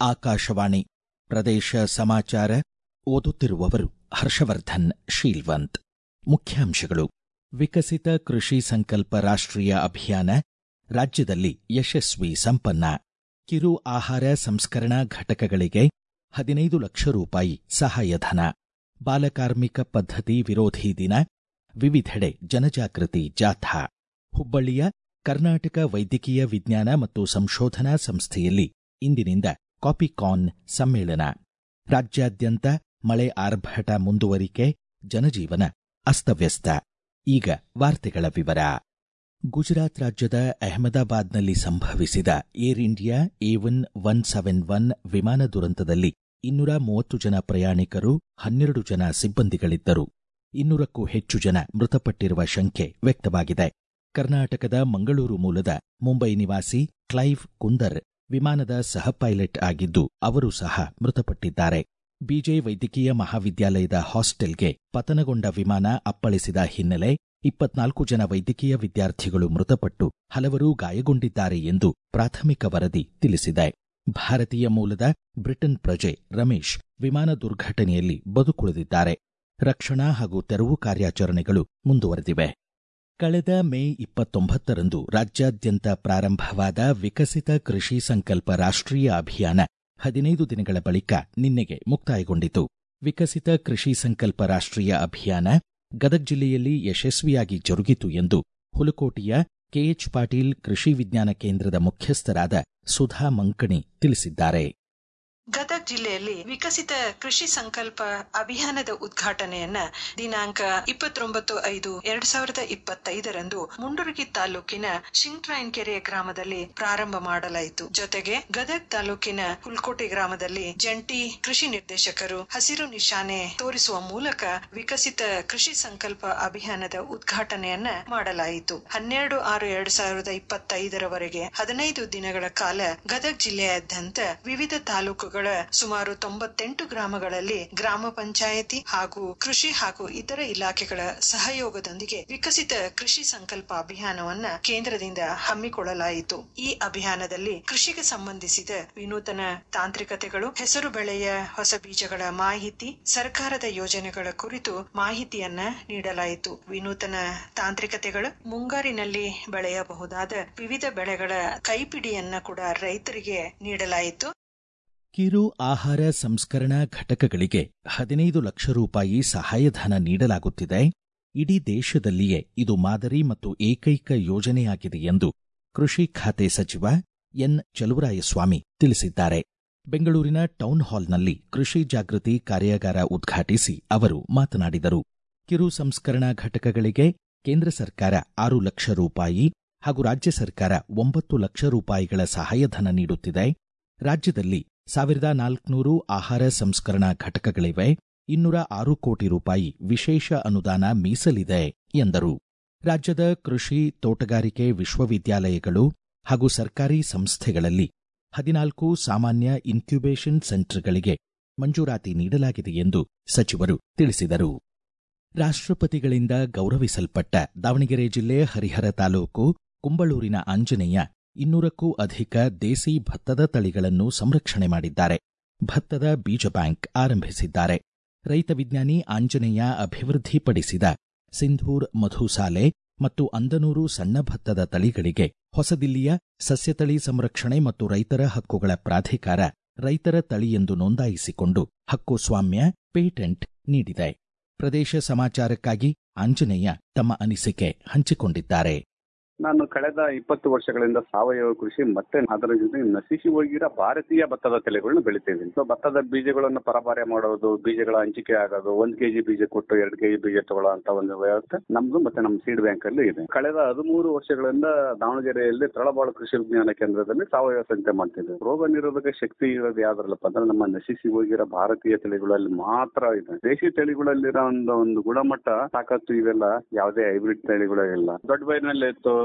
ಆಕಾಶವಾಣಿ ಪ್ರದೇಶ ಸಮಾಚಾರ ಓದುತ್ತಿರುವವರು ಹರ್ಷವರ್ಧನ್ ಶೀಲ್ವಂತ್ ಮುಖ್ಯಾಂಶಗಳು ವಿಕಸಿತ ಕೃಷಿ ಸಂಕಲ್ಪ ರಾಷ್ಟ್ರೀಯ ಅಭಿಯಾನ ರಾಜ್ಯದಲ್ಲಿ ಯಶಸ್ವಿ ಸಂಪನ್ನ ಕಿರು ಆಹಾರ ಸಂಸ್ಕರಣಾ ಘಟಕಗಳಿಗೆ ಹದಿನೈದು ಲಕ್ಷ ರೂಪಾಯಿ ಸಹಾಯಧನ ಬಾಲಕಾರ್ಮಿಕ ಪದ್ಧತಿ ವಿರೋಧಿ ದಿನ ವಿವಿಧೆಡೆ ಜನಜಾಗೃತಿ ಜಾಥಾ ಹುಬ್ಬಳ್ಳಿಯ ಕರ್ನಾಟಕ ವೈದ್ಯಕೀಯ ವಿಜ್ಞಾನ ಮತ್ತು ಸಂಶೋಧನಾ ಸಂಸ್ಥೆಯಲ್ಲಿ ಇಂದಿನಿಂದ ಕಾಪಿಕಾನ್ ಸಮ್ಮೇಳನ ರಾಜ್ಯಾದ್ಯಂತ ಮಳೆ ಆರ್ಭಟ ಮುಂದುವರಿಕೆ ಜನಜೀವನ ಅಸ್ತವ್ಯಸ್ತ ಈಗ ವಾರ್ತೆಗಳ ವಿವರ ಗುಜರಾತ್ ರಾಜ್ಯದ ಅಹಮದಾಬಾದ್ನಲ್ಲಿ ಸಂಭವಿಸಿದ Air India A one one seven one ವಿಮಾನ ದುರಂತದಲ್ಲಿ ಇನ್ನೂರ ಮೂವತ್ತು ಜನ ಪ್ರಯಾಣಿಕರು ಹನ್ನೆರಡು ಜನ ಸಿಬ್ಬಂದಿಗಳಿದ್ದರು ಇನ್ನೂರಕ್ಕೂ ಹೆಚ್ಚು ಜನ ಮೃತಪಟ್ಟಿರುವ ಶಂಕೆ ವ್ಯಕ್ತವಾಗಿದೆ ಕರ್ನಾಟಕದ ಮಂಗಳೂರು ಮೂಲದ ಮುಂಬೈ ನಿವಾಸಿ ಕ್ಲೈವ್ ಕುಂದರ್ ವಿಮಾನದ ಸಹ ಪೈಲಟ್ ಆಗಿದ್ದು ಅವರು ಸಹ ಮೃತಪಟ್ಟಿದ್ದಾರೆ ಬಿಜೆ ವೈದ್ಯಕೀಯ ಮಹಾವಿದ್ಯಾಲಯದ ಹಾಸ್ಟೆಲ್ಗೆ ಪತನಗೊಂಡ ವಿಮಾನ ಅಪ್ಪಳಿಸಿದ ಹಿನ್ನೆಲೆ ಇಪ್ಪತ್ನಾಲ್ಕು ಜನ ವೈದ್ಯಕೀಯ ವಿದ್ಯಾರ್ಥಿಗಳು ಮೃತಪಟ್ಟು ಹಲವರು ಗಾಯಗೊಂಡಿದ್ದಾರೆ ಎಂದು ಪ್ರಾಥಮಿಕ ವರದಿ ತಿಳಿಸಿದೆ ಭಾರತೀಯ ಮೂಲದ ಬ್ರಿಟನ್ ಪ್ರಜೆ ರಮೇಶ್ ವಿಮಾನ ದುರ್ಘಟನೆಯಲ್ಲಿ ಬದುಕುಳಿದಿದ್ದಾರೆ ರಕ್ಷಣಾ ಹಾಗೂ ತೆರವು ಕಾರ್ಯಾಚರಣೆಗಳು ಮುಂದುವರೆದಿವೆ ಕಳೆದ ಮೇ ಇಪ್ಪತ್ತೊಂಬತ್ತರಂದು ರಾಜ್ಯಾದ್ಯಂತ ಪ್ರಾರಂಭವಾದ ವಿಕಸಿತ ಕೃಷಿ ಸಂಕಲ್ಪ ರಾಷ್ಟ್ರೀಯ ಅಭಿಯಾನ ಹದಿನೈದು ದಿನಗಳ ಬಳಿಕ ನಿನ್ನೆಗೆ ಮುಕ್ತಾಯಗೊಂಡಿತು ವಿಕಸಿತ ಕೃಷಿ ಸಂಕಲ್ಪ ರಾಷ್ಟ್ರೀಯ ಅಭಿಯಾನ ಗದಗ ಜಿಲ್ಲೆಯಲ್ಲಿ ಯಶಸ್ವಿಯಾಗಿ ಜರುಗಿತು ಎಂದು ಹುಲಕೋಟೆಯ ಕೆಎಚ್ ಪಾಟೀಲ್ ಕೃಷಿ ವಿಜ್ಞಾನ ಕೇಂದ್ರದ ಮುಖ್ಯಸ್ಥರಾದ ಸುಧಾ ಮಂಕಣಿ ತಿಳಿಸಿದ್ದಾರೆ ಗದಗ ಜಿಲ್ಲೆಯಲ್ಲಿ ವಿಕಸಿತ ಕೃಷಿ ಸಂಕಲ್ಪ ಅಭಿಯಾನದ ಉದ್ಘಾಟನೆಯನ್ನ ದಿನಾಂಕ ಇಪ್ಪತ್ತೊಂಬತ್ತು ಐದು ಎರಡ್ ಸಾವಿರದ ಇಪ್ಪತ್ತೈದರಂದು ಮುಂಡರಗಿ ತಾಲೂಕಿನ ಶಿಂಗ್ಟ್ರಾಯನ್ಕೆರೆ ಗ್ರಾಮದಲ್ಲಿ ಪ್ರಾರಂಭ ಮಾಡಲಾಯಿತು ಜೊತೆಗೆ ಗದಗ ತಾಲೂಕಿನ ಹುಲ್ಕೋಟೆ ಗ್ರಾಮದಲ್ಲಿ ಜಂಟಿ ಕೃಷಿ ನಿರ್ದೇಶಕರು ಹಸಿರು ನಿಶಾನೆ ತೋರಿಸುವ ಮೂಲಕ ವಿಕಸಿತ ಕೃಷಿ ಸಂಕಲ್ಪ ಅಭಿಯಾನದ ಉದ್ಘಾಟನೆಯನ್ನ ಮಾಡಲಾಯಿತು ಹನ್ನೆರಡು ಆರು ಎರಡ್ ಸಾವಿರದ ಇಪ್ಪತ್ತೈದರವರೆಗೆ ಹದಿನೈದು ದಿನಗಳ ಕಾಲ ಗದಗ ಜಿಲ್ಲೆಯಾದ್ಯಂತ ವಿವಿಧ ತಾಲೂಕು ಸುಮಾರು ತೊಂಬತ್ತೆಂಟು ಗ್ರಾಮಗಳಲ್ಲಿ ಗ್ರಾಮ ಪಂಚಾಯತಿ ಹಾಗೂ ಕೃಷಿ ಹಾಗೂ ಇತರ ಇಲಾಖೆಗಳ ಸಹಯೋಗದೊಂದಿಗೆ ವಿಕಸಿತ ಕೃಷಿ ಸಂಕಲ್ಪ ಅಭಿಯಾನವನ್ನ ಕೇಂದ್ರದಿಂದ ಹಮ್ಮಿಕೊಳ್ಳಲಾಯಿತು ಈ ಅಭಿಯಾನದಲ್ಲಿ ಕೃಷಿಗೆ ಸಂಬಂಧಿಸಿದ ವಿನೂತನ ತಾಂತ್ರಿಕತೆಗಳು ಹೆಸರು ಬೆಳೆಯ ಹೊಸ ಬೀಜಗಳ ಮಾಹಿತಿ ಸರ್ಕಾರದ ಯೋಜನೆಗಳ ಕುರಿತು ಮಾಹಿತಿಯನ್ನ ನೀಡಲಾಯಿತು ವಿನೂತನ ತಾಂತ್ರಿಕತೆಗಳು ಮುಂಗಾರಿನಲ್ಲಿ ಬೆಳೆಯಬಹುದಾದ ವಿವಿಧ ಬೆಳೆಗಳ ಕೈಪಿಡಿಯನ್ನ ಕೂಡ ರೈತರಿಗೆ ನೀಡಲಾಯಿತು ಕಿರು ಆಹಾರ ಸಂಸ್ಕರಣಾ ಘಟಕಗಳಿಗೆ ಹದಿನೈದು ಲಕ್ಷ ರೂಪಾಯಿ ಸಹಾಯಧನ ನೀಡಲಾಗುತ್ತಿದೆ ಇಡೀ ದೇಶದಲ್ಲಿಯೇ ಇದು ಮಾದರಿ ಮತ್ತು ಏಕೈಕ ಯೋಜನೆಯಾಗಿದೆ ಎಂದು ಕೃಷಿ ಖಾತೆ ಸಚಿವ ಎನ್ ಚಲುವರಾಯಸ್ವಾಮಿ ತಿಳಿಸಿದ್ದಾರೆ ಬೆಂಗಳೂರಿನ ಟೌನ್ ಹಾಲ್ನಲ್ಲಿ ಕೃಷಿ ಜಾಗೃತಿ ಕಾರ್ಯಾಗಾರ ಉದ್ಘಾಟಿಸಿ ಅವರು ಮಾತನಾಡಿದರು ಕಿರು ಸಂಸ್ಕರಣಾ ಘಟಕಗಳಿಗೆ ಕೇಂದ್ರ ಸರ್ಕಾರ ಆರು ಲಕ್ಷ ರೂಪಾಯಿ ಹಾಗೂ ರಾಜ್ಯ ಸರ್ಕಾರ ಒಂಬತ್ತು ಲಕ್ಷ ರೂಪಾಯಿಗಳ ಸಹಾಯಧನ ನೀಡುತ್ತಿದೆ ರಾಜ್ಯದಲ್ಲಿ ಸಾವಿರದ ನಾಲ್ಕುನೂರು ಆಹಾರ ಸಂಸ್ಕರಣಾ ಘಟಕಗಳಿವೆ ಇನ್ನೂರ ಆರು ಕೋಟಿ ರೂಪಾಯಿ ವಿಶೇಷ ಅನುದಾನ ಮೀಸಲಿದೆ ಎಂದರು ರಾಜ್ಯದ ಕೃಷಿ ತೋಟಗಾರಿಕೆ ವಿಶ್ವವಿದ್ಯಾಲಯಗಳು ಹಾಗೂ ಸರ್ಕಾರಿ ಸಂಸ್ಥೆಗಳಲ್ಲಿ ಹದಿನಾಲ್ಕು ಸಾಮಾನ್ಯ ಇನ್ಕ್ಯುಬೇಷನ್ ಸೆಂಟರ್ಗಳಿಗೆ ಮಂಜೂರಾತಿ ನೀಡಲಾಗಿದೆ ಎಂದು ಸಚಿವರು ತಿಳಿಸಿದರು ರಾಷ್ಟ್ರಪತಿಗಳಿಂದ ಗೌರವಿಸಲ್ಪಟ್ಟ ದಾವಣಗೆರೆ ಜಿಲ್ಲೆ ಹರಿಹರ ತಾಲೂಕು ಕುಂಬಳೂರಿನ ಆಂಜನೇಯ ಇನ್ನೂರಕ್ಕೂ ಅಧಿಕ ದೇಸಿ ಭತ್ತದ ತಳಿಗಳನ್ನು ಸಂರಕ್ಷಣೆ ಮಾಡಿದ್ದಾರೆ ಭತ್ತದ ಬೀಜ ಬ್ಯಾಂಕ್ ಆರಂಭಿಸಿದ್ದಾರೆ ರೈತ ವಿಜ್ಞಾನಿ ಆಂಜನೇಯ ಅಭಿವೃದ್ಧಿಪಡಿಸಿದ ಸಿಂಧೂರ್ ಮಧುಸಾಲೆ ಮತ್ತು ಅಂದನೂರು ಸಣ್ಣ ಭತ್ತದ ತಳಿಗಳಿಗೆ ಹೊಸದಿಲ್ಲಿಯ ಸಸ್ಯತಳಿ ಸಂರಕ್ಷಣೆ ಮತ್ತು ರೈತರ ಹಕ್ಕುಗಳ ಪ್ರಾಧಿಕಾರ ರೈತರ ತಳಿ ಎಂದು ನೋಂದಾಯಿಸಿಕೊಂಡು ಹಕ್ಕುಸ್ವಾಮ್ಯ ಪೇಟೆಂಟ್ ನೀಡಿದೆ ಪ್ರದೇಶ ಸಮಾಚಾರಕ್ಕಾಗಿ ಆಂಜನೇಯ ತಮ್ಮ ಅನಿಸಿಕೆ ಹಂಚಿಕೊಂಡಿದ್ದಾರೆ ನಾನು ಕಳೆದ ಇಪ್ಪತ್ತು ವರ್ಷಗಳಿಂದ ಸಾವಯವ ಕೃಷಿ ಮತ್ತೆ ಅದರ ಜೊತೆ ನಶಿಸಿ ಹೋಗಿರೋ ಭಾರತೀಯ ಭತ್ತದ ತಳಿಗಳನ್ನು ಬೆಳಿತೀವಿ ಸೊ ಭತ್ತದ ಬೀಜಗಳನ್ನು ಪರಭಾರೆ ಮಾಡೋದು ಬೀಜಗಳ ಹಂಚಿಕೆ ಆಗೋದು ಒಂದ್ ಕೆಜಿ ಬೀಜ ಕೊಟ್ಟು ಎರಡು ಕೆಜಿ ಬೀಜ ತಗೊಳ್ಳೋ ಅಂತ ಒಂದು ವ್ಯವಸ್ಥೆ ನಮ್ದು ಮತ್ತೆ ನಮ್ಮ ಸೀಡ್ ಬ್ಯಾಂಕ್ ಅಲ್ಲಿ ಇದೆ ಕಳೆದ ಹದಿಮೂರು ವರ್ಷಗಳಿಂದ ದಾವಣಗೆರೆಯಲ್ಲಿ ತಳಬಾಳು ಕೃಷಿ ವಿಜ್ಞಾನ ಕೇಂದ್ರದಲ್ಲಿ ಸಾವಯವ ಸಂತೆ ಮಾಡ್ತಿದ್ವಿ ರೋಗ ನಿರೋಧಕ ಶಕ್ತಿ ಇರೋದು ಯಾವ್ದ್ರಲ್ಲಪ್ಪ ಅಂದ್ರೆ ನಮ್ಮ ನಶಿಸಿ ಹೋಗಿರೋ ಭಾರತೀಯ ತಳಿಗಳಲ್ಲಿ ಮಾತ್ರ ಇದೆ ದೇಶಿ ತಳಿಗಳಲ್ಲಿರೋ ಒಂದು ಒಂದು ಗುಣಮಟ್ಟ ತಾಕತ್ತು ಇವೆಲ್ಲ ಯಾವುದೇ ಹೈಬ್ರಿಡ್ ತಳಿಗಳು ಇಲ್ಲ ದೊಡ್ಡ ಬೈನಲ್ಲಿ ಇತ್ತು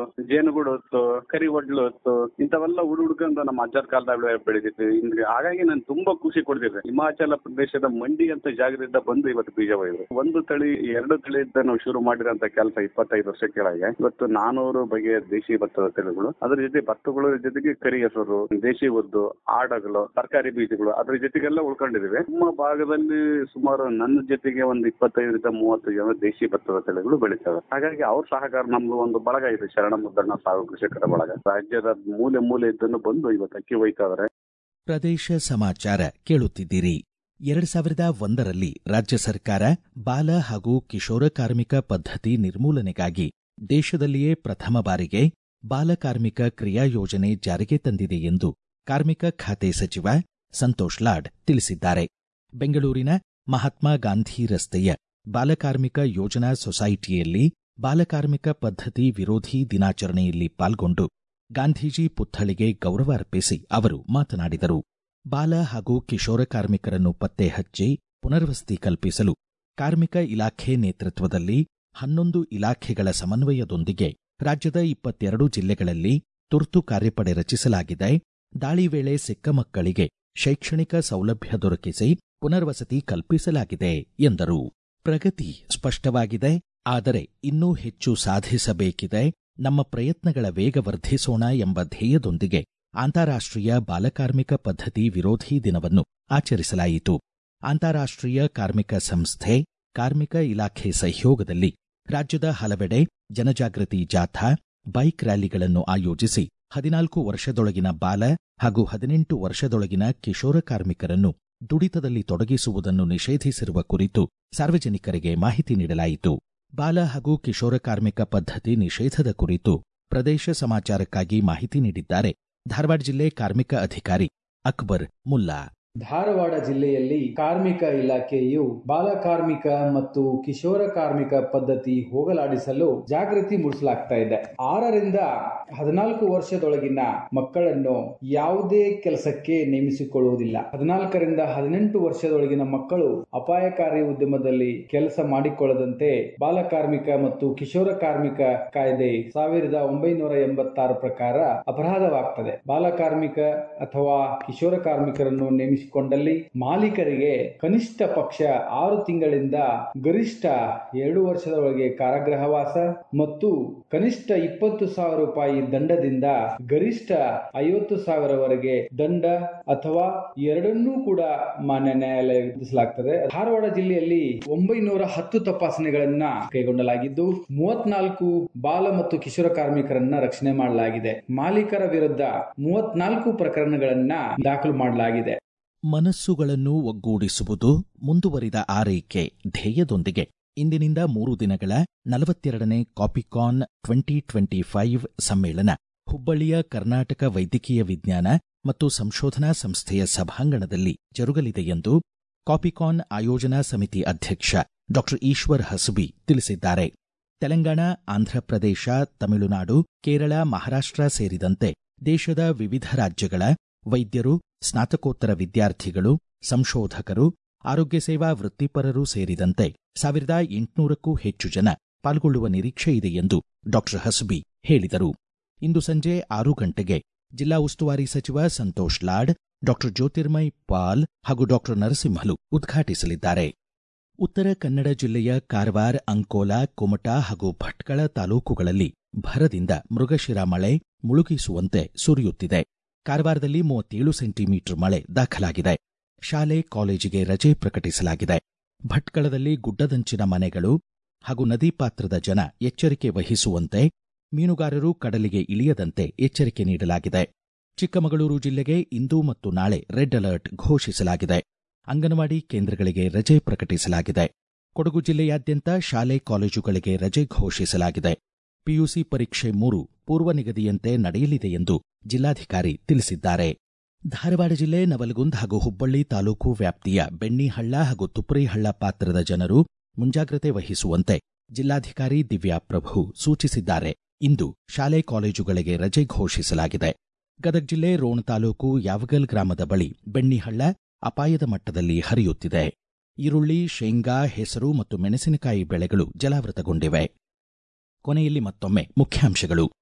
ಜೇನುಗೂಡು ಹೊತ್ತು ಕರಿ ಒಡ್ಲು ಹೊತ್ತು ಇಂಥವೆಲ್ಲ ಹುಡು ಹುಡ್ಕೊಂಡು ನಮ್ಮ ಅಜ್ಜರ ಕಾಲದಾಗ ಬೆಳೆದಿತ್ತು ಹಿಂಗೆ ಹಾಗಾಗಿ ನಾನು ತುಂಬಾ ಖುಷಿ ಕೊಡ್ತಿದ್ದೆ ಹಿಮಾಚಲ ಪ್ರದೇಶದ ಮಂಡಿ ಅಂತ ಜಾಗದಿಂದ ಬಂದು ಇವತ್ತು ಬೀಜ ಒಯ್ದ್ರು ಒಂದು ತಳಿ ಎರಡು ತಳಿಯಿಂದ ನಾವು ಶುರು ಮಾಡಿರೋಂತ ಕೆಲಸ ಇಪ್ಪತ್ತೈದು ವರ್ಷ ಕೆಳಗೆ ಇವತ್ತು ನಾನೂರು ಬಗೆಯ ದೇಶಿ ಭತ್ತದ ತಳಿಗಳು ಅದ್ರ ಜೊತೆ ಭತ್ತಗಳ ಜೊತೆಗೆ ಕರಿ ಹೆಸರು ದೇಶಿ ಉದ್ದು ಆಡಗಳು ತರಕಾರಿ ಬೀಜಗಳು ಅದ್ರ ಜೊತೆಗೆಲ್ಲ ಉಳ್ಕೊಂಡಿದಿವೆ ನಮ್ಮ ಭಾಗದಲ್ಲಿ ಸುಮಾರು ನನ್ನ ಜೊತೆಗೆ ಒಂದು ಇಪ್ಪತ್ತೈದರಿಂದ ಮೂವತ್ತು ಜನ ದೇಶಿ ಭತ್ತದ ತಳಿಗಳು ಬೆಳೀತವೆ ಹಾಗಾಗಿ ಅವ್ರ ಸಹಕಾರ ನಮ್ದು ಒಂದು ಬಳಗ ಇದೆ ಶರಣ ಮುದ್ದಣ್ಣ ಸಾವು ಕೃಷಿಕರ ಬಳಗ ರಾಜ್ಯದ ಮೂಲೆ ಮೂಲೆ ಇದ್ದನ್ನು ಬಂದು ಇವತ್ತು ಅಕ್ಕಿ ಒಯ್ತಾ ಇದಾರೆ ಪ್ರದೇಶ ಸಮಾಚಾರ ಕೇಳುತ್ತಿದ್ದೀರಿ ಎರಡ್ ಸಾವಿರದ ಒಂದರಲ್ಲಿ ರಾಜ್ಯ ಸರ್ಕಾರ ಬಾಲ ಹಾಗೂ ಕಿಶೋರ ಕಾರ್ಮಿಕ ಪದ್ಧತಿ ನಿರ್ಮೂಲನೆಗಾಗಿ ದೇಶದಲ್ಲಿಯೇ ಪ್ರಥಮ ಬಾರಿಗೆ ಬಾಲ ಕಾರ್ಮಿಕ ಕ್ರಿಯಾ ಯೋಜನೆ ಜಾರಿಗೆ ತಂದಿದೆ ಎಂದು ಕಾರ್ಮಿಕ ಖಾತೆ ಸಚಿವ ಸಂತೋಷ್ ಲಾಡ್ ತಿಳಿಸಿದ್ದಾರೆ ಬೆಂಗಳೂರಿನ ಮಹಾತ್ಮ ಗಾಂಧಿ ರಸ್ತೆಯ ಬಾಲಕಾರ್ಮಿಕ ಯೋಜನಾ ಸೊಸೈಟಿಯಲ್ಲಿ ಬಾಲಕಾರ್ಮಿಕ ಪದ್ಧತಿ ವಿರೋಧಿ ದಿನಾಚರಣೆಯಲ್ಲಿ ಪಾಲ್ಗೊಂಡು ಗಾಂಧೀಜಿ ಪುತ್ಥಳಿಗೆ ಗೌರವ ಅರ್ಪಿಸಿ ಅವರು ಮಾತನಾಡಿದರು ಬಾಲ ಹಾಗೂ ಕಿಶೋರ ಕಾರ್ಮಿಕರನ್ನು ಪತ್ತೆ ಹಚ್ಚಿ ಪುನರ್ವಸತಿ ಕಲ್ಪಿಸಲು ಕಾರ್ಮಿಕ ಇಲಾಖೆ ನೇತೃತ್ವದಲ್ಲಿ ಹನ್ನೊಂದು ಇಲಾಖೆಗಳ ಸಮನ್ವಯದೊಂದಿಗೆ ರಾಜ್ಯದ ಇಪ್ಪತ್ತೆರಡು ಜಿಲ್ಲೆಗಳಲ್ಲಿ ತುರ್ತು ಕಾರ್ಯಪಡೆ ರಚಿಸಲಾಗಿದೆ ದಾಳಿ ವೇಳೆ ಸಿಕ್ಕ ಮಕ್ಕಳಿಗೆ ಶೈಕ್ಷಣಿಕ ಸೌಲಭ್ಯ ದೊರಕಿಸಿ ಪುನರ್ವಸತಿ ಕಲ್ಪಿಸಲಾಗಿದೆ ಎಂದರು ಪ್ರಗತಿ ಸ್ಪಷ್ಟವಾಗಿದೆ ಆದರೆ ಇನ್ನೂ ಹೆಚ್ಚು ಸಾಧಿಸಬೇಕಿದೆ ನಮ್ಮ ಪ್ರಯತ್ನಗಳ ವೇಗ ವರ್ಧಿಸೋಣ ಎಂಬ ಧ್ಯೇಯದೊಂದಿಗೆ ಅಂತಾರಾಷ್ಟ್ರೀಯ ಬಾಲಕಾರ್ಮಿಕ ಪದ್ಧತಿ ವಿರೋಧಿ ದಿನವನ್ನು ಆಚರಿಸಲಾಯಿತು ಅಂತಾರಾಷ್ಟ್ರೀಯ ಕಾರ್ಮಿಕ ಸಂಸ್ಥೆ ಕಾರ್ಮಿಕ ಇಲಾಖೆ ಸಹಯೋಗದಲ್ಲಿ ರಾಜ್ಯದ ಹಲವೆಡೆ ಜನಜಾಗೃತಿ ಜಾಥಾ ಬೈಕ್ ರ್ಯಾಲಿಗಳನ್ನು ಆಯೋಜಿಸಿ ಹದಿನಾಲ್ಕು ವರ್ಷದೊಳಗಿನ ಬಾಲ ಹಾಗೂ ಹದಿನೆಂಟು ವರ್ಷದೊಳಗಿನ ಕಿಶೋರ ಕಾರ್ಮಿಕರನ್ನು ದುಡಿತದಲ್ಲಿ ತೊಡಗಿಸುವುದನ್ನು ನಿಷೇಧಿಸಿರುವ ಕುರಿತು ಸಾರ್ವಜನಿಕರಿಗೆ ಮಾಹಿತಿ ನೀಡಲಾಯಿತು ಬಾಲ ಹಾಗೂ ಕಿಶೋರ ಕಾರ್ಮಿಕ ಪದ್ಧತಿ ನಿಷೇಧದ ಕುರಿತು ಪ್ರದೇಶ ಸಮಾಚಾರಕ್ಕಾಗಿ ಮಾಹಿತಿ ನೀಡಿದ್ದಾರೆ ಧಾರವಾಡ ಜಿಲ್ಲೆ ಕಾರ್ಮಿಕ ಅಧಿಕಾರಿ ಅಕ್ಬರ್ ಮುಲ್ಲಾ ಧಾರವಾಡ ಜಿಲ್ಲೆಯಲ್ಲಿ ಕಾರ್ಮಿಕ ಇಲಾಖೆಯು ಬಾಲ ಕಾರ್ಮಿಕ ಮತ್ತು ಕಿಶೋರ ಕಾರ್ಮಿಕ ಪದ್ಧತಿ ಹೋಗಲಾಡಿಸಲು ಜಾಗೃತಿ ಮೂಡಿಸಲಾಗ್ತಾ ಇದೆ ಆರರಿಂದ ಹದಿನಾಲ್ಕು ವರ್ಷದೊಳಗಿನ ಮಕ್ಕಳನ್ನು ಯಾವುದೇ ಕೆಲಸಕ್ಕೆ ನೇಮಿಸಿಕೊಳ್ಳುವುದಿಲ್ಲ ಹದಿನಾಲ್ಕರಿಂದ ಹದಿನೆಂಟು ವರ್ಷದೊಳಗಿನ ಮಕ್ಕಳು ಅಪಾಯಕಾರಿ ಉದ್ಯಮದಲ್ಲಿ ಕೆಲಸ ಮಾಡಿಕೊಳ್ಳದಂತೆ ಬಾಲ ಕಾರ್ಮಿಕ ಮತ್ತು ಕಿಶೋರ ಕಾರ್ಮಿಕ ಕಾಯ್ದೆ ಸಾವಿರದ ಒಂಬೈನೂರ ಎಂಬತ್ತಾರು ಪ್ರಕಾರ ಅಪರಾಧವಾಗ್ತದೆ ಬಾಲ ಕಾರ್ಮಿಕ ಅಥವಾ ಕಿಶೋರ ಕಾರ್ಮಿಕರನ್ನು ನೇಮಿಸಿ ಕೊಂಡಲ್ಲಿ ಮಾಲೀಕರಿಗೆ ಕನಿಷ್ಠ ಪಕ್ಷ ಆರು ತಿಂಗಳಿಂದ ಗರಿಷ್ಠ ಎರಡು ವರ್ಷದೊಳಗೆ ಕಾರಾಗೃಹವಾಸ ಮತ್ತು ಕನಿಷ್ಠ ಇಪ್ಪತ್ತು ಸಾವಿರ ರೂಪಾಯಿ ದಂಡದಿಂದ ಗರಿಷ್ಠ ಐವತ್ತು ಸಾವಿರವರೆಗೆ ದಂಡ ಅಥವಾ ಎರಡನ್ನೂ ಕೂಡ ಮಾನ್ಯ ನ್ಯಾಯಾಲಯ ವಿಧಿಸಲಾಗ್ತದೆ ಧಾರವಾಡ ಜಿಲ್ಲೆಯಲ್ಲಿ ಒಂಬೈನೂರ ಹತ್ತು ತಪಾಸಣೆಗಳನ್ನ ಕೈಗೊಳ್ಳಲಾಗಿದ್ದು ಮೂವತ್ನಾಲ್ಕು ಬಾಲ ಮತ್ತು ಕಿಶೋರ ಕಾರ್ಮಿಕರನ್ನ ರಕ್ಷಣೆ ಮಾಡಲಾಗಿದೆ ಮಾಲೀಕರ ವಿರುದ್ಧ ಮೂವತ್ನಾಲ್ಕು ಪ್ರಕರಣಗಳನ್ನ ದಾಖಲು ಮಾಡಲಾಗಿದೆ ಮನಸ್ಸುಗಳನ್ನು ಒಗ್ಗೂಡಿಸುವುದು ಮುಂದುವರಿದ ಆರೈಕೆ ಧ್ಯೇಯದೊಂದಿಗೆ ಇಂದಿನಿಂದ ಮೂರು ದಿನಗಳ ನಲವತ್ತೆರಡನೇ ಕಾಪಿಕಾನ್ ಟ್ವೆಂಟಿ ಟ್ವೆಂಟಿ ಫೈವ್ ಸಮ್ಮೇಳನ ಹುಬ್ಬಳ್ಳಿಯ ಕರ್ನಾಟಕ ವೈದ್ಯಕೀಯ ವಿಜ್ಞಾನ ಮತ್ತು ಸಂಶೋಧನಾ ಸಂಸ್ಥೆಯ ಸಭಾಂಗಣದಲ್ಲಿ ಜರುಗಲಿದೆ ಎಂದು ಕಾಪಿಕಾನ್ ಆಯೋಜನಾ ಸಮಿತಿ ಅಧ್ಯಕ್ಷ ಡಾ ಈಶ್ವರ್ ಹಸಬಿ ತಿಳಿಸಿದ್ದಾರೆ ತೆಲಂಗಾಣ ಆಂಧ್ರಪ್ರದೇಶ ತಮಿಳುನಾಡು ಕೇರಳ ಮಹಾರಾಷ್ಟ್ರ ಸೇರಿದಂತೆ ದೇಶದ ವಿವಿಧ ರಾಜ್ಯಗಳ ವೈದ್ಯರು ಸ್ನಾತಕೋತ್ತರ ವಿದ್ಯಾರ್ಥಿಗಳು ಸಂಶೋಧಕರು ಆರೋಗ್ಯ ಸೇವಾ ವೃತ್ತಿಪರರು ಸೇರಿದಂತೆ ಸಾವಿರದ ಎಂಟುನೂರಕ್ಕೂ ಹೆಚ್ಚು ಜನ ಪಾಲ್ಗೊಳ್ಳುವ ನಿರೀಕ್ಷೆ ಇದೆ ಎಂದು ಡಾ ಹಸ್ಬಿ ಹೇಳಿದರು ಇಂದು ಸಂಜೆ ಆರು ಗಂಟೆಗೆ ಜಿಲ್ಲಾ ಉಸ್ತುವಾರಿ ಸಚಿವ ಸಂತೋಷ್ ಲಾಡ್ ಡಾ ಜ್ಯೋತಿರ್ಮಯ್ ಪಾಲ್ ಹಾಗೂ ಡಾ ನರಸಿಂಹಲು ಉದ್ಘಾಟಿಸಲಿದ್ದಾರೆ ಉತ್ತರ ಕನ್ನಡ ಜಿಲ್ಲೆಯ ಕಾರವಾರ ಅಂಕೋಲಾ ಕುಮಟಾ ಹಾಗೂ ಭಟ್ಕಳ ತಾಲೂಕುಗಳಲ್ಲಿ ಭರದಿಂದ ಮೃಗಶಿರ ಮಳೆ ಮುಳುಗಿಸುವಂತೆ ಸುರಿಯುತ್ತಿದೆ ಕಾರವಾರದಲ್ಲಿ ಮೂವತ್ತೇಳು ಸೆಂಟಿಮೀಟರ್ ಮಳೆ ದಾಖಲಾಗಿದೆ ಶಾಲೆ ಕಾಲೇಜಿಗೆ ರಜೆ ಪ್ರಕಟಿಸಲಾಗಿದೆ ಭಟ್ಕಳದಲ್ಲಿ ಗುಡ್ಡದಂಚಿನ ಮನೆಗಳು ಹಾಗೂ ನದಿ ಪಾತ್ರದ ಜನ ಎಚ್ಚರಿಕೆ ವಹಿಸುವಂತೆ ಮೀನುಗಾರರು ಕಡಲಿಗೆ ಇಳಿಯದಂತೆ ಎಚ್ಚರಿಕೆ ನೀಡಲಾಗಿದೆ ಚಿಕ್ಕಮಗಳೂರು ಜಿಲ್ಲೆಗೆ ಇಂದು ಮತ್ತು ನಾಳೆ ರೆಡ್ ಅಲರ್ಟ್ ಘೋಷಿಸಲಾಗಿದೆ ಅಂಗನವಾಡಿ ಕೇಂದ್ರಗಳಿಗೆ ರಜೆ ಪ್ರಕಟಿಸಲಾಗಿದೆ ಕೊಡಗು ಜಿಲ್ಲೆಯಾದ್ಯಂತ ಶಾಲೆ ಕಾಲೇಜುಗಳಿಗೆ ರಜೆ ಘೋಷಿಸಲಾಗಿದೆ ಪಿಯುಸಿ ಪರೀಕ್ಷೆ ಮೂರು ಪೂರ್ವ ನಿಗದಿಯಂತೆ ನಡೆಯಲಿದೆ ಎಂದು ಜಿಲ್ಲಾಧಿಕಾರಿ ತಿಳಿಸಿದ್ದಾರೆ ಧಾರವಾಡ ಜಿಲ್ಲೆ ನವಲಗುಂದ್ ಹಾಗೂ ಹುಬ್ಬಳ್ಳಿ ತಾಲೂಕು ವ್ಯಾಪ್ತಿಯ ಬೆಣ್ಣಿಹಳ್ಳ ಹಾಗೂ ತುಪ್ರಿಹಳ್ಳ ಪಾತ್ರದ ಜನರು ಮುಂಜಾಗ್ರತೆ ವಹಿಸುವಂತೆ ಜಿಲ್ಲಾಧಿಕಾರಿ ದಿವ್ಯಾ ಪ್ರಭು ಸೂಚಿಸಿದ್ದಾರೆ ಇಂದು ಶಾಲೆ ಕಾಲೇಜುಗಳಿಗೆ ರಜೆ ಘೋಷಿಸಲಾಗಿದೆ ಗದಗ ಜಿಲ್ಲೆ ರೋಣ ತಾಲೂಕು ಯಾವಗಲ್ ಗ್ರಾಮದ ಬಳಿ ಬೆಣ್ಣಿಹಳ್ಳ ಅಪಾಯದ ಮಟ್ಟದಲ್ಲಿ ಹರಿಯುತ್ತಿದೆ ಈರುಳ್ಳಿ ಶೇಂಗಾ ಹೆಸರು ಮತ್ತು ಮೆಣಸಿನಕಾಯಿ ಬೆಳೆಗಳು ಜಲಾವೃತಗೊಂಡಿವೆ ಕೊನೆಯಲ್ಲಿ ಮತ್ತೊಮ್ಮೆ ಮುಖ್ಯಾಂಶಗಳು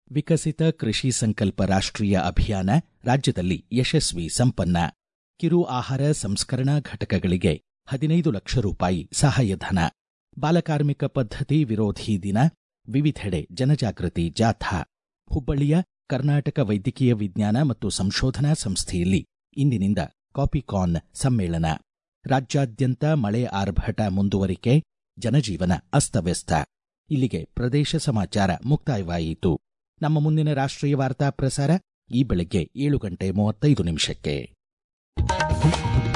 ವಿಕಸಿತ ಕೃಷಿ ಸಂಕಲ್ಪ ರಾಷ್ಟ್ರೀಯ ಅಭಿಯಾನ ರಾಜ್ಯದಲ್ಲಿ ಯಶಸ್ವಿ ಸಂಪನ್ನ ಕಿರು ಆಹಾರ ಸಂಸ್ಕರಣಾ ಘಟಕಗಳಿಗೆ ಹದಿನೈದು ಲಕ್ಷ ರೂಪಾಯಿ ಸಹಾಯಧನ ಬಾಲಕಾರ್ಮಿಕ ಪದ್ಧತಿ ವಿರೋಧಿ ದಿನ ವಿವಿಧೆಡೆ ಜನಜಾಗೃತಿ ಜಾಥಾ ಹುಬ್ಬಳ್ಳಿಯ ಕರ್ನಾಟಕ ವೈದ್ಯಕೀಯ ವಿಜ್ಞಾನ ಮತ್ತು ಸಂಶೋಧನಾ ಸಂಸ್ಥೆಯಲ್ಲಿ ಇಂದಿನಿಂದ ಕಾಪಿಕಾನ್ ಸಮ್ಮೇಳನ ರಾಜ್ಯಾದ್ಯಂತ ಮಳೆ ಆರ್ಭಟ ಮುಂದುವರಿಕೆ ಜನಜೀವನ ಅಸ್ತವ್ಯಸ್ತ ಇಲ್ಲಿಗೆ ಪ್ರದೇಶ ಸಮಾಚಾರ ಮುಕ್ತಾಯವಾಯಿತು ನಮ್ಮ ಮುಂದಿನ ರಾಷ್ಟ್ರೀಯ ವಾರ್ತಾ ಪ್ರಸಾರ ಈ ಬೆಳಗ್ಗೆ ಏಳು ಗಂಟೆ ಮೂವತ್ತೈದು ನಿಮಿಷಕ್ಕೆ